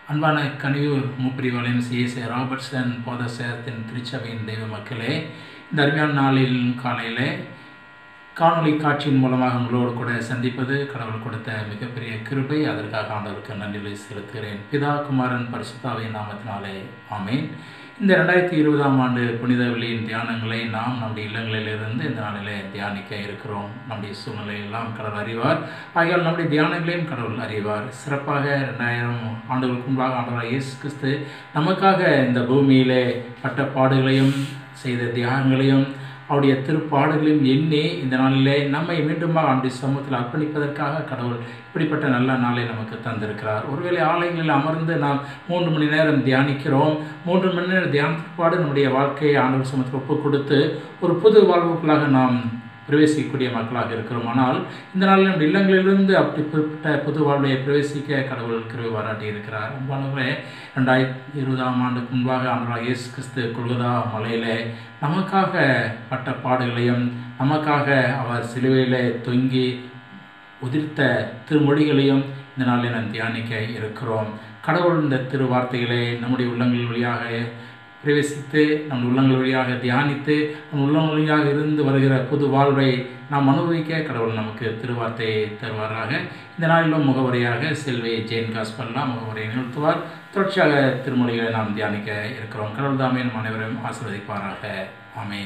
அன்பான Kaniyur Moopiripalayam CSA Robertson போதசேரத்தின் திருச்சபையின் தெய்வ மக்களே இந்த அருமையான நாளில் காலையில் காணொளி காட்சியின் மூலமாக உங்களோடு கூட சந்திப்பது கடவுள் கொடுத்த மிகப்பெரிய கிருபை அதற்காக ஆண்டவருக்கு நன்றிகளை செலுத்துகிறேன் பிதா குமாரன் பரிசுத்தாவின் நாமத்தினாலே ஆமேன் இந்த ரெண்டாயிரத்தி இருபதாம் ஆண்டு புனித வெள்ளியின் தியானங்களை நாம் நம்முடைய இல்லங்களிலிருந்து இந்த நாளிலே தியானிக்க இருக்கிறோம் நம்முடைய சூழ்நிலையெல்லாம் கடவுள் அறிவார் ஆகையால் நம்முடைய தியானங்களையும் கடவுள் அறிவார் சிறப்பாக ரெண்டாயிரம் ஆண்டுகளுக்கு முன்பாக ஆண்டவர் இயேசு கிறிஸ்து நமக்காக இந்த பூமியிலே பட்ட பாடுகளையும் செய்த தியாகங்களையும் அவருடைய திருப்பாடுகளையும் எண்ணி இந்த நாளிலே நம்மை மீண்டுமாக அவனுடைய சமூகத்தில் அர்ப்பணிப்பதற்காக கடவுள் இப்படிப்பட்ட நல்ல நாளை நமக்கு தந்திருக்கிறார் ஒருவேளை ஆலயங்களில் அமர்ந்து நாம் மூன்று மணி நேரம் தியானிக்கிறோம் மூன்று மணி நேரம் தியானப்பாடு நம்முடைய வாழ்க்கையை ஆண்டவர் சமூகத்தில் ஒப்பு கொடுத்து ஒரு புது வாழ்வுக்குள்ளாக நாம் பிரவேசிக்கக்கூடிய மக்களாக இருக்கிறோம் ஆனால் இந்த நாளில் நம் இல்லங்களிலிருந்து அப்படிப்பட்ட புது வாழ்வை பிரவேசிக்க கடவுள் கிருவை பாராட்டி இருக்கிறார் அன்பானவர்களே ரெண்டாயிரத்தி இருபதாம் ஆண்டுக்கு முன்பாக ஆண்டவராக இயேசு கிறிஸ்து கொள்கதா மலையிலே நமக்காக பட்ட பாடுகளையும் நமக்காக அவர் சிலுவையிலே தொங்கி உதிர்த்த திருமொழிகளையும் இந்த நாளில் நாம் தியானிக்க இருக்கிறோம் கடவுள் இந்த திருவார்த்தைகளை நம்முடைய உள்ளங்கள் வழியாக பிரவேசித்து நம் உள்ளங்கள் வழியாக தியானித்து நம் உள்ளங்கள் வழியாக இருந்து வருகிற புது வாழ்வை நாம் அனுபவிக்க கடவுள் நமக்கு திருவார்த்தையை தருவாராக இந்த நாளிலும் முகவரியாக செல்வி ஜெயின் காஸ்பல்லாம் முகவரியை நிறுத்துவார் தொடர்ச்சியாக திருமொழிகளை நாம் தியானிக்க இருக்கிறோம் கடவுள் தாமே நம் அனைவரையும் ஆசிர்வதிப்பாராக ஆமேன்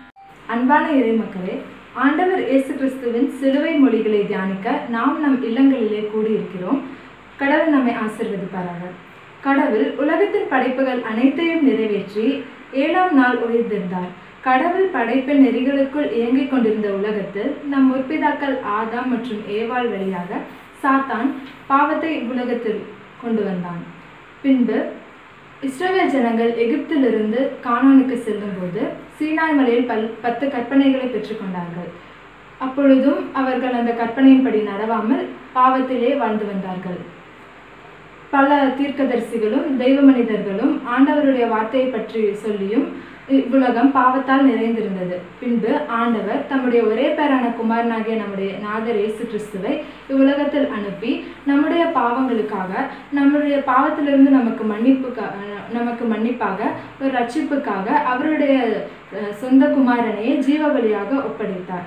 அன்பான இறைமக்களே ஆண்டவர் இயேசு கிறிஸ்துவின் சிலுவை மொழிகளை தியானிக்க நாம் நம் இல்லங்களிலே கூடியிருக்கிறோம் கடவுள் நம்மை ஆசிர்வதிப்பாராக கடவுள் உலகத்தின் படைப்புகள் அனைத்தையும் நிறைவேற்றி ஏழாம் நாள் உயிர்த்திருந்தார் கடவுள் படைப்பின் நெறிகளுக்குள் இயங்கிக் கொண்டிருந்த உலகத்தில் நம் முற்பிதாக்கள் ஆதாம் மற்றும் ஏவாள் வழியாக சாத்தான் பாவத்தை உலகத்தில் கொண்டு வந்தான் பின்பு இஸ்ரேல் ஜனங்கள் எகிப்திலிருந்து கானானுக்கு செல்லும்போது சீனாய் மலையில் பல் பத்து கற்பனைகளை பெற்றுக்கொண்டார்கள் அப்பொழுதும் அவர்கள் அந்த கற்பனையின்படி நடவாமல் பாவத்திலே வாழ்ந்து வந்தார்கள் பல தீர்க்கதரிசிகளும் தெய்வ மனிதர்களும் ஆண்டவருடைய வார்த்தையை பற்றி சொல்லியும் இவ்வுலகம் பாவத்தால் நிறைந்திருந்தது பின்பு ஆண்டவர் தம்முடைய ஒரே பேரான குமாரனாகிய நம்முடைய நாதர் இயேசு கிறிஸ்துவை இவ்வுலகத்தில் அனுப்பி நம்முடைய பாவங்களுக்காக நம்முடைய பாவத்திலிருந்து நமக்கு மன்னிப்புக்காக நமக்கு மன்னிப்பாக ஒரு ரட்சிப்புக்காக அவருடைய சொந்த குமாரனையே ஜீவ பலியாக ஒப்படைத்தார்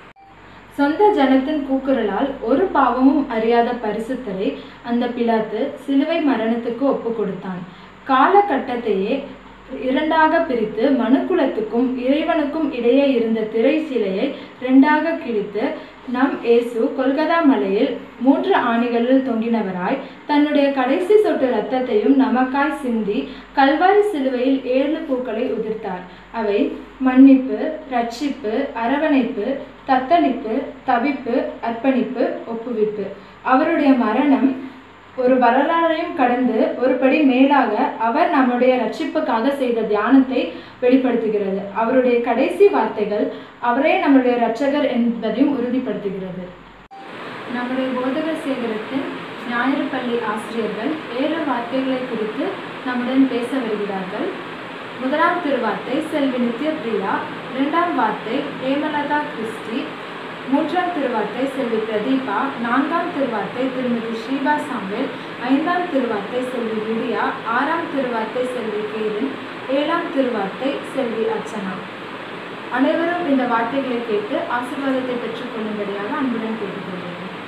சொந்த ஜனத்தின் கூக்குரலால் ஒரு பாவமும் அறியாத பரிசுத்தரை அந்த பிலாத்து சிலுவை மரணத்துக்கு ஒப்பு கொடுத்தான் காலகட்டத்தையே இரண்டாக பிரித்து மனுக்குலத்துக்கும் இறைவனுக்கும் இடையே இருந்த திரை சிலையை இரண்டாக கிழித்து நம் இயேசு கொல்கதா மலையில் மூன்று ஆணிகளில் தொங்கினவராய் தன்னுடைய கடைசி சொட்டு இரத்தத்தையும் நமக்காய் சிந்தி கல்வாரி சிலுவையில் ஏழு பூக்களை உதிர்த்தார் அவை மன்னிப்பு ரட்சிப்பு அரவணைப்பு தத்தளிப்பு தவிப்பு அர்ப்பணிப்பு ஒப்புவிப்பு அவருடைய மரணம் ஒரு வரலாறையும் கடந்து ஒரு படி மேலாக அவர் நம்முடைய ரட்சிப்புக்காக செய்த தியானத்தை வெளிப்படுத்துகிறது அவருடைய கடைசி வார்த்தைகள் அவரே நம்முடைய இரட்சகர் என்பதையும் உறுதிப்படுத்துகிறது நம்முடைய போதகர் சேகரத்தின் ஞாயிறு பள்ளி ஆசிரியர்கள் ஏழு வார்த்தைகளை குறித்து நம்முடன் பேச வருகிறார்கள் முதலாம் திருவார்த்தை செல்வி நித்யபிரியா இரண்டாம் வார்த்தை ஹேமலதா கிறிஸ்டி மூன்றாம் திருவார்த்தை செல்வி பிரதீபா நான்காம் திருவார்த்தை திருமதி ஸ்ரீபா சாம்பல் ஐந்தாம் திருவார்த்தை செல்வி லிடியா ஆறாம் திருவார்த்தை செல்வி கேரின் ஏழாம் திருவார்த்தை செல்வி அர்ச்சனா அனைவரும் இந்த வார்த்தைகளை கேட்டு ஆசீர்வாதத்தை பெற்றுக்கொள்ளும்படியாக அன்புடன் கேட்டுக்கொள்கிறேன்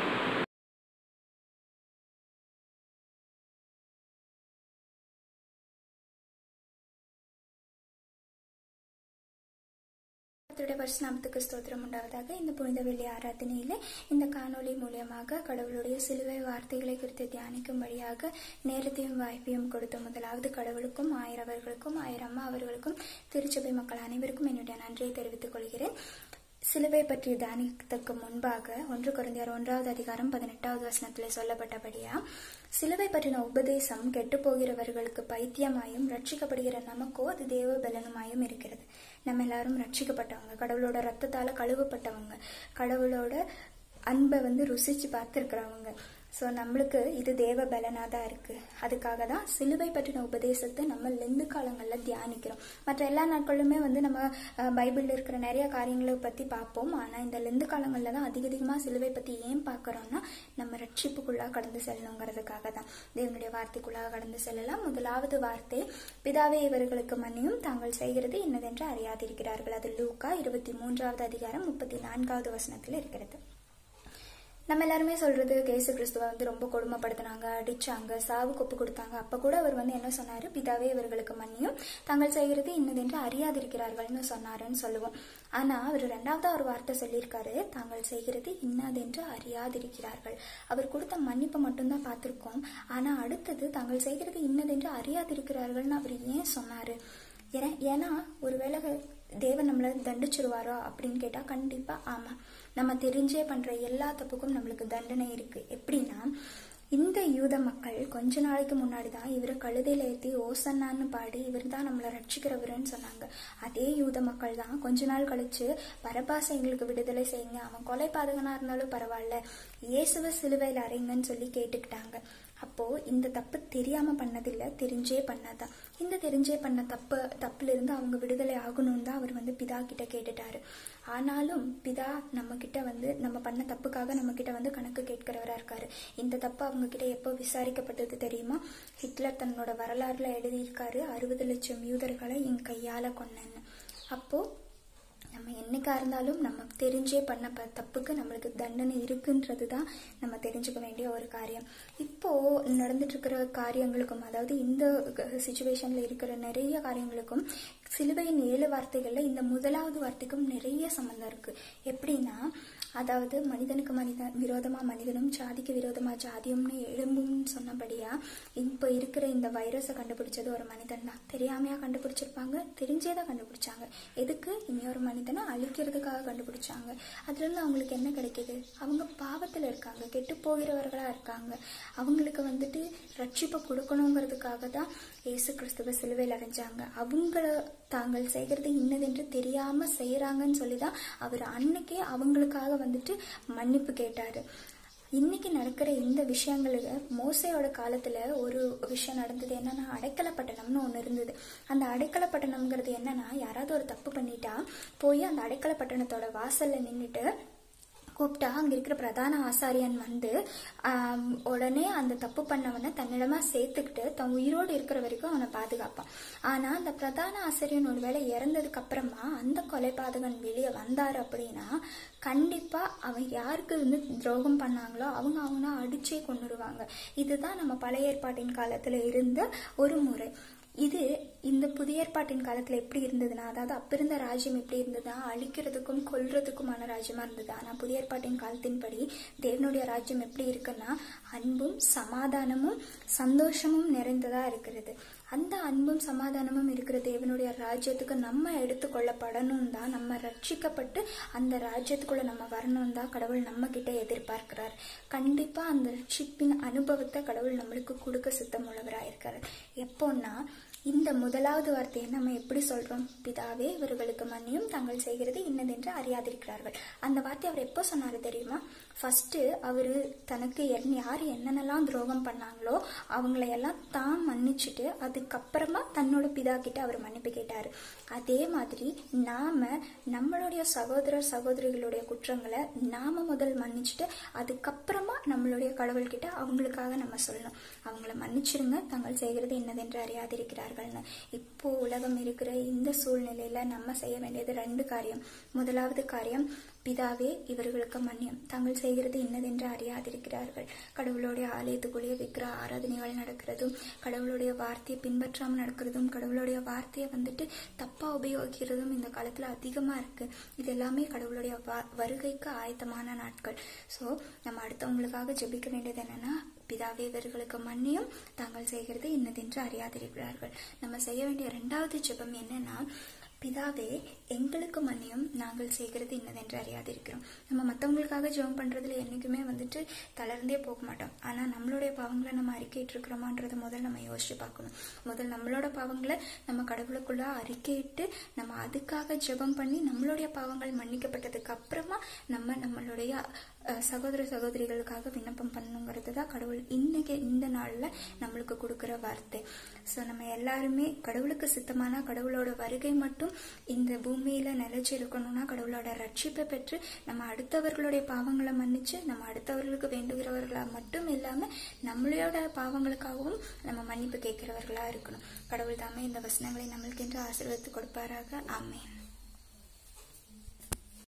கர்த்தருடைய பரிசுநாமத்துக்கு ஸ்தோத்திரம் உண்டாவதாக இந்த புனித வெள்ளி ஆராதனையிலே இந்த காணொளி மூலியமாக கடவுளுடைய சிலுவை வார்த்தைகளை குறித்து தியானிக்கும்படியாக நேரத்தையும் வாய்ப்பையும் கொடுத்த முதலாவது கடவுளுக்கும் ஆயிரவர்களுக்கும் ஆயிரம்மா அவர்களுக்கும் திருச்சபை மக்கள் அனைவருக்கும் என்னுடைய நன்றியை தெரிவித்துக் கொள்கிறேன் சிலுவை பற்றி தியானித்தற்கு முன்பாக ஒன்று குறைந்தார் ஒன்றாவது அதிகாரம் பதினெட்டாவது வசனத்திலே சொல்லப்பட்டபடியா சிலுவை பற்றின உபதேசம் கெட்டு போகிறவர்களுக்கு பைத்தியமாயும் ரட்சிக்கப்படுகிற நமக்கோ அது தேவ பலனுமாயும் இருக்கிறது நம்ம எல்லாரும் ரட்சிக்கப்பட்டவங்க கடவுளோட ரத்தத்தால கழுவப்பட்டவங்க கடவுளோட அன்பை வந்து ருசிச்சு பார்த்துருக்கிறவங்க ஸோ நம்மளுக்கு இது தேவ பலனாக தான் இருக்குது அதுக்காக தான் சிலுவை பற்றின உபதேசத்தை நம்ம லெந்து காலங்களில் தியானிக்கிறோம் மற்ற எல்லா நாட்களுமே வந்து நம்ம அஹ், பைபிளில் இருக்கிற நிறைய காரியங்களை பற்றி பார்ப்போம் ஆனால் இந்த லெந்து காலங்களில் தான் அதிக அதிகமாக சிலுவை பற்றி ஏன் பார்க்குறோம்னா நம்ம ரட்சிப்புக்குள்ளாக கடந்து செல்லணுங்கிறதுக்காக தான் தேவனுடைய வார்த்தைக்குள்ளாக கடந்து செல்லலாம் முதலாவது வார்த்தை பிதாவே இவர்களுக்கு மன்னியும் தாங்கள் செய்கிறது இன்னதென்று அறியாதிருக்கிறார்கள் அது லூக்கா இருபத்தி மூன்றாவது அதிகாரம் முப்பத்தி நான்காவது வசனத்தில் இருக்கிறது நம்ம எல்லாருமே சொல்றது கேசு கிறிஸ்துவ வந்து ரொம்ப கொடுமைப்படுத்தினாங்க அடிச்சாங்க சாவுக்கு ஒப்பு கொடுத்தாங்க அப்ப கூட அவர் வந்து என்ன சொன்னாரு பிதாவே இவர்களுக்கு மன்னியும் தாங்கள் செய்கிறது இன்னதென்று அறியாதிருக்கிறார்கள்னு சொன்னாருன்னு சொல்லுவோம் ஆனா அவர் ரெண்டாவது ஒரு வார்த்தை சொல்லியிருக்காரு தாங்கள் செய்கிறது இன்னதென்று அறியாதிருக்கிறார்கள் அவர் கொடுத்த மன்னிப்பை மட்டும்தான் பார்த்திருக்கோம் ஆனா அடுத்தது தாங்கள் செய்கிறது இன்னதென்று அறியாதிருக்கிறார்கள்னு அவர் ஏன் சொன்னாரு ஏன்னா- ஏன்னா ஒருவேளை தேவன் நம்மளை தண்டிச்சிருவாரோ அப்படின்னு கேட்டா கண்டிப்பா ஆமா நம்ம தெரிஞ்சே பண்ற எல்லா தப்புக்கும் நம்மளுக்கு தண்டனை இருக்கு எப்படின்னா இந்த யூத மக்கள் கொஞ்ச நாளைக்கு முன்னாடி தான் இவரை கழுதையில ஏத்தி ஓசன்னான்னு பாடி இவர் தான் நம்மளை ரட்சிக்கிறவருன்னு சொன்னாங்க அதே யூத மக்கள் தான் கொஞ்ச நாள் கழிச்சு பரபாச எங்களுக்கு விடுதலை செய்யுங்க அவன் கொலை பாதகனா இருந்தாலும் பரவாயில்ல இயேசுவ சிலுவையில் அறைங்கன்னு சொல்லி கேட்டுக்கிட்டாங்க அப்போ இந்த தப்பு தெரியாம பண்ணதில்ல தெரிஞ்சே பண்ணாதான் இந்த தெரிஞ்சே பண்ண தப்பு தப்புல இருந்து அவங்க விடுதலை ஆகணும்னு தான் அவர் வந்து பிதா கிட்ட கேட்டுட்டாரு ஆனாலும் பிதா நம்ம கிட்ட வந்து நம்ம பண்ண தப்புக்காக நம்ம கிட்ட வந்து கணக்கு கேட்கிறவரா இருக்காரு இந்த தப்பு அவங்க கிட்ட எப்போ விசாரிக்கப்பட்டது தெரியுமா ஹிட்லர் தன்னோட வரலாறுல எழுதியிருக்காரு அறுபது லட்சம் யூதர்களை என் கையால கொன்னேன்னு அப்போ நம்ம என்னைக்கா இருந்தாலும் நம்ம தெரிஞ்சே பண்ண ப- தப்புக்கு நம்மளுக்கு தண்டனை இருக்குன்றது தான் நம்ம தெரிஞ்சுக்க வேண்டிய ஒரு காரியம் இப்போ நடந்துட்டு இருக்கிற காரியங்களுக்கும் அதாவது இந்த சுச்சுவேஷன்ல இருக்கிற நிறைய காரியங்களுக்கும் சிலுவையின் ஏழு வார்த்தைகள்ல இந்த முதலாவது வார்த்தைக்கும் நிறைய சம்மந்தம் இருக்கு எப்படின்னா அதாவது மனிதனுக்கு மனிதன் விரோதமா மனிதனும் ஜாதிக்கு விரோதமா ஜாதியும்னு எழும்பும்னு சொன்னபடியா இப்போ இருக்கிற இந்த வைரஸை கண்டுபிடிச்சது ஒரு மனிதன் தான் தெரியாமையா கண்டுபிடிச்சிருப்பாங்க தெரிஞ்சே தான் கண்டுபிடிச்சாங்க எதுக்கு இனி ஒரு மனிதனை அழிக்கிறதுக்காக கண்டுபிடிச்சாங்க அதுல இருந்து அவங்களுக்கு என்ன கிடைக்குது அவங்க பாவத்துல இருக்காங்க கெட்டு போகிறவர்களா இருக்காங்க அவங்களுக்கு வந்துட்டு ரட்சிப்பை கொடுக்கணுங்கிறதுக்காக தான் இயேசு கிறிஸ்துவ சிலுவையில் அடைஞ்சாங்க அவங்கள தாங்கள் செய்கிறது இன்னதென்று தெரியாம செய்யறாங்கன்னு சொல்லி தான் அவர் அன்னைக்கே அவங்களுக்காக வந்துட்டு மன்னிப்பு கேட்டாரு இன்னைக்கு நடக்கிற இந்த விஷயங்களுக்கு மோசையோட காலத்துல ஒரு விஷயம் நடந்தது என்னன்னா அடைக்கலப்பட்டணம்னு ஒண்ணு இருந்தது அந்த அடைக்கலப்பட்டணம்ங்கிறது என்னன்னா யாராவது ஒரு தப்பு பண்ணிட்டா போய் அந்த அடைக்கலப்பட்டணத்தோட வாசல்ல நின்னுட்டு கூப்பிட்டா அங்க இருக்கிற பிரதான ஆசாரியன் வந்து ஆம், உடனே அந்த தப்பு பண்ணவனை தன்னிடமா சேர்த்துக்கிட்டு தன் உயிரோடு இருக்கிற வரைக்கும் அவனை பாதுகாப்பான் ஆனா அந்த பிரதான ஆசிரியன் ஒருவேளை இறந்ததுக்கு அப்புறமா அந்த கொலைபாதகன் வெளியே வந்தாரு அப்படின்னா கண்டிப்பா அவன் யாருக்கு வந்து துரோகம் பண்ணாங்களோ அவங்க அவனை அடிச்சே கொண்டுடுவாங்க இதுதான் நம்ம பழைய ஏற்பாட்டின் காலத்துல இருந்த ஒரு முறை இது இந்த புதிய ஏற்பாட்டின் காலத்துல எப்படி இருந்ததுன்னா அதாவது அப்ப இருந்த ராஜ்யம் எப்படி இருந்ததுன்னா அழிக்கிறதுக்கும் கொல்றதுக்குமான ராஜ்யமா இருந்தது ஆனா புதிய ஏற்பாட்டின் காலத்தின்படி தேவனுடைய ராஜ்யம் எப்படி இருக்குன்னா அன்பும் சமாதானமும் சந்தோஷமும் நிறைந்ததா இருக்கிறது அந்த அன்பும் சமாதானமும் இருக்கிற தேவனுடைய ராஜ்யத்துக்கு நம்ம எடுத்துக்கொள்ளப்படணும் தான் நம்ம ரட்சிக்கப்பட்டு அந்த ராஜ்யத்துக்குள்ள நம்ம வரணும் தான் கடவுள் நம்ம கிட்ட எதிர்பார்க்கிறார் கண்டிப்பா அந்த ரட்சிப்பின் அனுபவத்தை கடவுள் நம்மளுக்கு கொடுக்க சித்தம் உள்ளவராக இருக்காரு எப்போன்னா இந்த முதலாவது வார்த்தையை நம்ம எப்படி சொல்றோம் பிதாவே இவர்களுக்கு மன்னியும் தாங்கள் செய்கிறது இன்னதென்று அறியாதிருக்கிறார்கள் அந்த வார்த்தை அவர் எப்போ சொன்னாரு தெரியுமா ஃபர்ஸ்ட் அவரு தனக்கு என்ன- யார் என்னென்னலாம் துரோகம் பண்ணாங்களோ அவங்கள எல்லாம் தான் மன்னிச்சுட்டு அதுக்கப்புறமா தன்னோட பிதா கிட்ட அவர் மன்னிப்பு கேட்டாரு அதே மாதிரி நாம நம்மளுடைய சகோதரர் சகோதரிகளுடைய குற்றங்களை நாம முதல் மன்னிச்சுட்டு அதுக்கப்புறமா நம்மளுடைய கடவுள்கிட்ட அவங்களுக்காக நம்ம சொல்லணும் அவங்கள மன்னிச்சிருங்க தாங்கள் செய்கிறது என்னதென்று அறியாதிருக்கிறார்கள்னு இப்போ உலகம் இருக்கிற இந்த சூழ்நிலையில நம்ம செய்ய வேண்டியது ரெண்டு காரியம் முதலாவது காரியம் பிதாவே இவர்களுக்கு மன்னியம் தாங்கள் செய்கிறது இன்னதென்று அறியாதிருக்கிறார்கள் கடவுளுடைய ஆலயத்துக்குள்ளேயே விக்கிர ஆராதனைகள் நடக்கிறதும் கடவுளுடைய வார்த்தையை பின்பற்றாமல் நடக்கிறதும் கடவுளுடைய வார்த்தையை வந்துட்டு தப்பா உபயோகிக்கிறதும் இந்த காலத்துல அதிகமா இருக்கு இது எல்லாமே கடவுளுடைய வ- வருகைக்கு ஆயத்தமான நாட்கள் ஸோ நம்ம அடுத்தவங்களுக்காக ஜெபிக்க வேண்டியது என்னன்னா பிதாவே இவர்களுக்கு மன்னியும் தாங்கள் செய்கிறது இன்னதென்று அறியாதிருக்கிறார்கள் நம்ம செய்ய வேண்டிய இரண்டாவது ஜெபம் என்னன்னா பிதாவே எங்களுக்கு மன்னியும் நாங்கள் செய்கிறது இன்னதென்று அறியாதிருக்கிறோம் நம்ம மற்றவங்களுக்காக ஜெபம் பண்றதுல என்னைக்குமே வந்துட்டு தளர்ந்தே போக மாட்டோம் ஆனா நம்மளுடைய பாவங்களை நம்ம அறிக்கையிட்டு இருக்கிறோமான்றதை முதல் நம்ம யோசிச்சு பார்க்கணும் முதல் நம்மளோட பாவங்களை நம்ம கடவுளுக்குள்ள அறிக்கையிட்டு நம்ம அதுக்காக ஜெபம் பண்ணி நம்மளுடைய பாவங்கள் மன்னிக்கப்பட்டதுக்கு அப்புறமா நம்ம நம்மளுடைய அஹ், சகோதர சகோதரிகளுக்காக விண்ணப்பம் பண்ணணுங்கிறது தான் கடவுள் இன்னைக்கு இந்த நாளில் நம்மளுக்கு கொடுக்குற வார்த்தை ஸோ நம்ம எல்லாருமே கடவுளுக்கு சித்தமான கடவுளோட வருகை மட்டும் இந்த பூமியில நிலைச்சு இருக்கணும்னா கடவுளோட ரட்சிப்பை பெற்று நம்ம அடுத்தவர்களுடைய பாவங்களை மன்னிச்சு நம்ம அடுத்தவர்களுக்கு வேண்டுகிறவர்களா மட்டும் இல்லாம நம்மளோட பாவங்களுக்காகவும் நம்ம மன்னிப்பு கேட்கிறவர்களா இருக்கணும் கடவுள் தாமே இந்த வசனங்களை நம்மளுக்கென்று ஆசீர்வதித்து கொடுப்பாராக ஆமென்